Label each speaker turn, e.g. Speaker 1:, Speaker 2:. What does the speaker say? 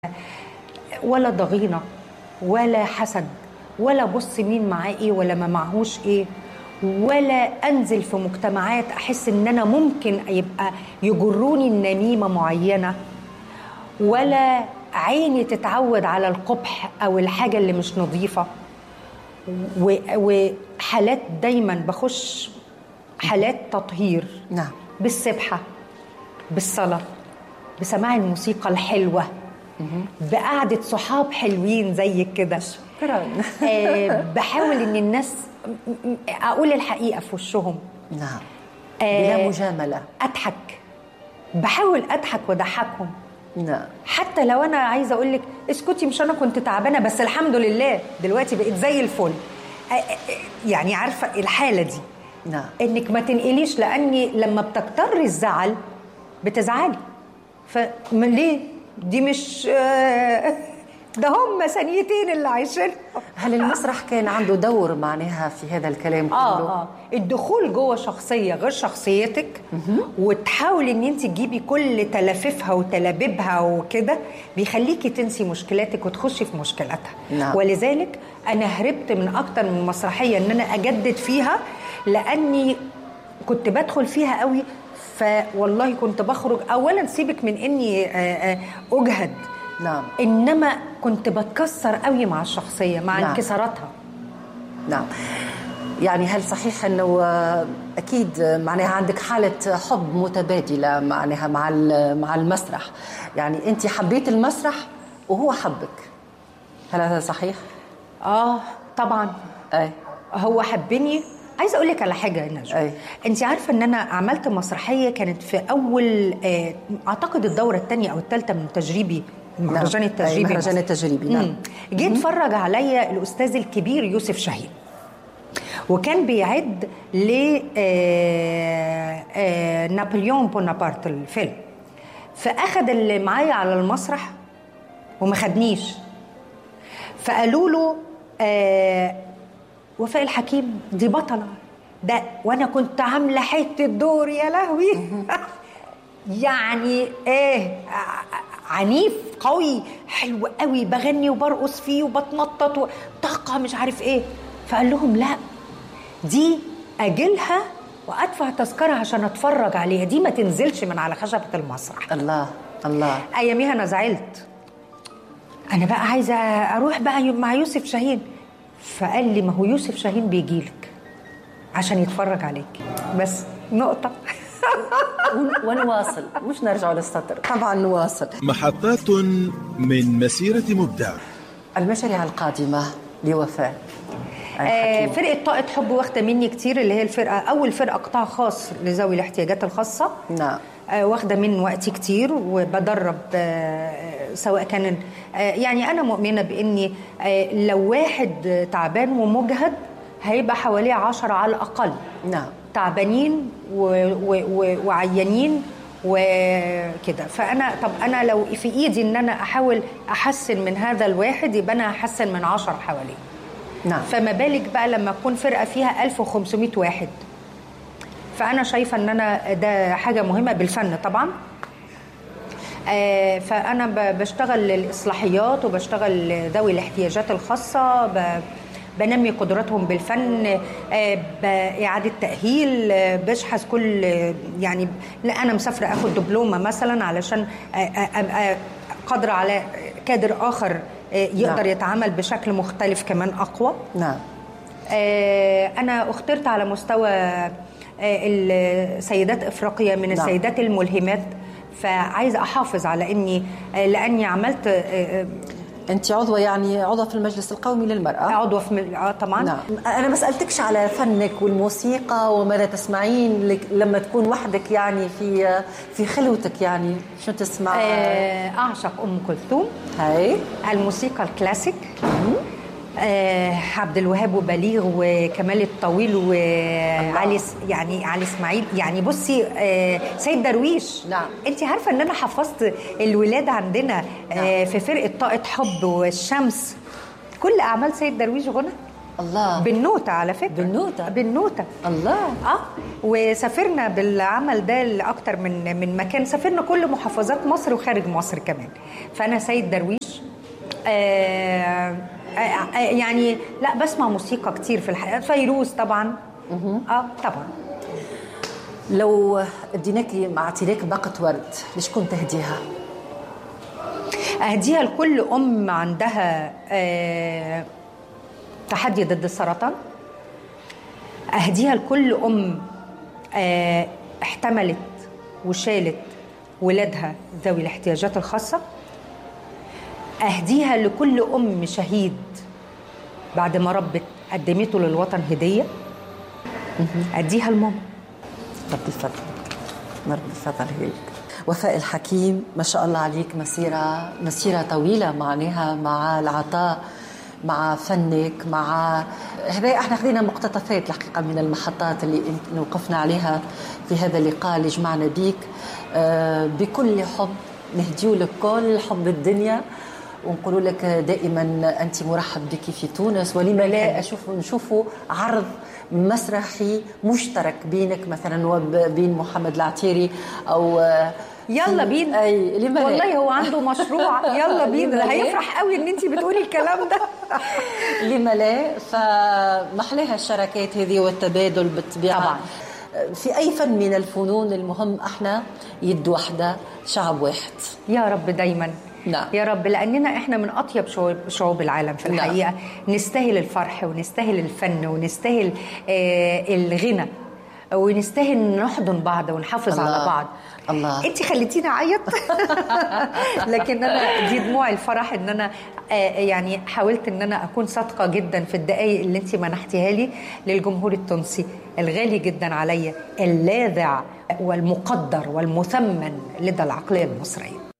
Speaker 1: ولا ضغينه ولا حسد ولا بص مين معاه ايه ولا ما معهوش ايه ولا انزل في مجتمعات احس ان انا ممكن يبقى يجروني النميمه معينه ولا عيني تتعود على القبح او الحاجه اللي مش نظيفه و- وحالات دايما بخش حالات تطهير
Speaker 2: نعم
Speaker 1: بالسبحه بالصلاه بسماع الموسيقى الحلوه بقعده صحاب حلوين زيك كده
Speaker 2: شكرا
Speaker 1: آه، بحاول ان الناس م- م- اقول الحقيقه في وشهم
Speaker 2: نعم
Speaker 1: آه،
Speaker 2: بلا مجاملة
Speaker 1: اضحك بحاول اضحك واضحكهم
Speaker 2: نعم
Speaker 1: حتى لو انا عايزه اقول لك اسكتي مش انا كنت تعبانه بس الحمد لله دلوقتي بقيت زي الفل آه، آه، يعني عارفه الحاله دي
Speaker 2: نعم
Speaker 1: انك ما تنقليش لاني لما بتكتر الزعل بتزعلي فليه دي مش آه، ده هم ثانيتين اللي عايشين
Speaker 2: هل المسرح كان عنده دور معناها في هذا الكلام كله؟
Speaker 1: اه اه الدخول جوه شخصيه غير شخصيتك وتحاولي ان انت تجيبي كل تلاففها وتلابيبها وكده بيخليكي تنسي مشكلاتك وتخشي في مشكلاتها
Speaker 2: نعم.
Speaker 1: ولذلك انا هربت من اكتر من مسرحيه ان انا اجدد فيها لاني كنت بدخل فيها قوي فوالله كنت بخرج اولا سيبك من اني آه، آه، اجهد
Speaker 2: نعم
Speaker 1: انما كنت بتكسر قوي مع الشخصيه مع
Speaker 2: نعم.
Speaker 1: انكساراتها
Speaker 2: نعم يعني هل صحيح انه آه، اكيد آه، معناها عندك حاله حب متبادله معناها مع ال- مع المسرح يعني انت حبيت المسرح وهو حبك هل هذا صحيح
Speaker 1: اه طبعا
Speaker 2: اي
Speaker 1: هو حبني عايزه اقول لك على حاجه يا نجوى
Speaker 2: أي.
Speaker 1: انت عارفه ان انا عملت مسرحيه كانت في اول آه، اعتقد الدوره الثانيه او الثالثه من تجريبي المهرجان
Speaker 2: نعم.
Speaker 1: التجريبي
Speaker 2: أي، مهرجان
Speaker 1: مصر.
Speaker 2: التجريبي، نعم.
Speaker 1: مم. جه اتفرج عليا الاستاذ الكبير يوسف شاهين وكان بيعد ل آه، آه، نابليون بونابرت الفيلم فاخد اللي معايا على المسرح وما خدنيش فقالوا له آه وفاء الحكيم دي بطلة ده وانا كنت عاملة حتة دور يا لهوي يعني ايه ع- عنيف قوي حلو قوي بغني وبرقص فيه وبتنطط وطاقة مش عارف ايه فقال لهم لا دي اجلها وادفع تذكرة عشان اتفرج عليها دي ما تنزلش من على خشبة المسرح
Speaker 2: الله الله
Speaker 1: اياميها انا زعلت انا بقى عايزه اروح بقى مع يوسف شاهين فقال لي ما هو يوسف شاهين بيجي لك عشان يتفرج عليك بس نقطه
Speaker 2: ون- ونواصل مش نرجع للسطر طبعا نواصل
Speaker 3: محطات من مسيرة مبدع
Speaker 2: المشاريع القادمه لوفاء
Speaker 1: آه،
Speaker 2: الحكيم.
Speaker 1: فرقه طاقه حب واخده مني كتير اللي هي الفرقه اول فرقه قطاع خاص لذوي الاحتياجات الخاصه
Speaker 2: نعم
Speaker 1: آه، واخده من وقتي كتير وبدرب آه، سواء كان آه، يعني انا مؤمنه باني آه، لو واحد آه، تعبان ومجهد هيبقى حواليه عشرة على الاقل
Speaker 2: نعم
Speaker 1: تعبانين و... و... و... وعيانين وكده فانا طب انا لو في ايدي ان انا احاول احسن من هذا الواحد يبقى انا هحسن من عشرة حواليه
Speaker 2: نعم
Speaker 1: فما بالك بقى لما تكون فرقه فيها 1500 واحد فانا شايفه ان انا ده حاجه مهمه بالفن طبعا آه، فانا ب- بشتغل الاصلاحيات وبشتغل ذوي الاحتياجات الخاصه ب- بنمي قدراتهم بالفن آه، باعاده تاهيل آه، بشحذ كل يعني لا انا مسافره اخد دبلومه مثلا علشان آه، آه، ابقى قادره على كادر اخر آه، يقدر
Speaker 2: نعم.
Speaker 1: يتعامل بشكل مختلف كمان اقوى
Speaker 2: نعم
Speaker 1: آه، انا اخترت على مستوى آه، السيدات افريقيا من
Speaker 2: نعم.
Speaker 1: السيدات الملهمات فعايزه احافظ على اني آه، لاني عملت آه، آه،
Speaker 2: انت عضوه يعني عضوه في المجلس القومي للمراه
Speaker 1: عضوه في مل- آه، طبعا
Speaker 2: نعم انا ما سالتكش على فنك والموسيقى وماذا تسمعين لك لما تكون وحدك يعني في في خلوتك يعني شو تسمع
Speaker 1: آه، اعشق ام كلثوم
Speaker 2: هاي
Speaker 1: الموسيقى الكلاسيك آه عبد الوهاب وبليغ وكمال الطويل وعلي س- يعني علي اسماعيل يعني بصي آه سيد درويش
Speaker 2: نعم.
Speaker 1: انت عارفه ان انا حفظت الولاد عندنا آه في فرقه طاقه حب والشمس كل اعمال سيد درويش غنى
Speaker 2: الله.
Speaker 1: بالنوتة على فكرة
Speaker 2: بالنوتة؟
Speaker 1: بالنوتة
Speaker 2: الله
Speaker 1: اه وسافرنا بالعمل ده لاكتر من من مكان سافرنا كل محافظات مصر وخارج مصر كمان فانا سيد درويش آه آه آه يعني لا بسمع موسيقى كتير في الحياه فيروز طبعا اه طبعا
Speaker 2: لو اديناكي مع اعطيناك باقة ورد ليش كنت تهديها؟
Speaker 1: اهديها لكل ام عندها آه تحدي ضد السرطان اهديها لكل ام آه احتملت وشالت ولادها ذوي الاحتياجات الخاصه اهديها لكل ام شهيد بعد ما ربت قدمته للوطن هديه اديها لماما
Speaker 2: ربي يفضلك ربي يفضل هيك وفاء الحكيم ما شاء الله عليك مسيرة مسيرة طويلة معناها مع العطاء مع فنك مع هذا احنا خذينا مقتطفات الحقيقة من المحطات اللي انت- وقفنا عليها في هذا اللقاء اللي جمعنا بيك آه، بكل حب نهديو لك كل حب الدنيا ونقول لك دائما انت مرحب بك في تونس ولما لا اشوف نشوفوا عرض مسرحي مشترك بينك مثلا وبين محمد العتيري او
Speaker 1: يلا
Speaker 2: في-
Speaker 1: بينا
Speaker 2: اي لما لا؟
Speaker 1: والله هو عنده مشروع يلا بينا
Speaker 2: لما لا؟
Speaker 1: هيفرح قوي ان انت بتقولي الكلام ده
Speaker 2: لما لا فمحلاها الشراكات هذه والتبادل بالطبيعه
Speaker 1: طبعاً.
Speaker 2: في اي فن من الفنون المهم احنا يد واحده شعب واحد
Speaker 1: يا رب دايما
Speaker 2: نعم.
Speaker 1: يا رب لاننا احنا من اطيب شعوب شعوب العالم في
Speaker 2: نعم.
Speaker 1: الحقيقه نستاهل الفرح ونستاهل الفن ونستاهل آه الغنى ونستاهل نحضن بعض ونحافظ
Speaker 2: الله.
Speaker 1: على بعض
Speaker 2: الله.
Speaker 1: انت خليتيني اعيط لكن انا دي دموع الفرح ان انا آه يعني حاولت ان انا اكون صادقه جدا في الدقائق اللي انت منحتيها لي للجمهور التونسي الغالي جدا عليا اللاذع والمقدر والمثمن لدى العقليه المصريه